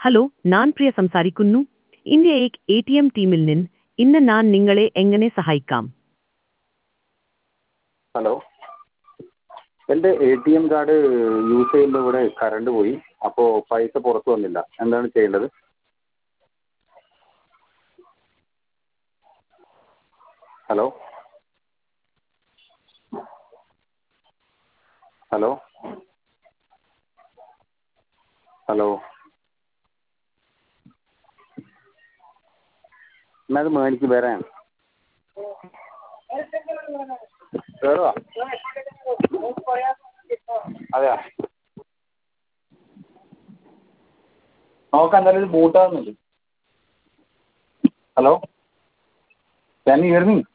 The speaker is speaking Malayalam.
ഹലോ ഞാൻ പ്രിയ സംസാരിക്കുന്നു ഇന്ത്യ ഏക് എ ടി എം ടീമിൽ നിന്ന് ഇന്ന് ഞാൻ നിങ്ങളെ എങ്ങനെ സഹായിക്കാം ഹലോ എൻ്റെ A T M card use ചെയ്യുമ്പോൾ ഇവിടെ കറണ്ട് പോയി അപ്പോൾ പൈസ പുറത്ത് വന്നില്ല എന്താണ് ചെയ്യേണ്ടത് ഹലോ ഹലോ ഹലോ എന്നാൽ അത് മേടിച്ച് വരാൻ കയറുക അതെയോ നോക്കാം എന്തായാലും ഇത് ബൂട്ടാകുന്നുണ്ട് hello can you hear me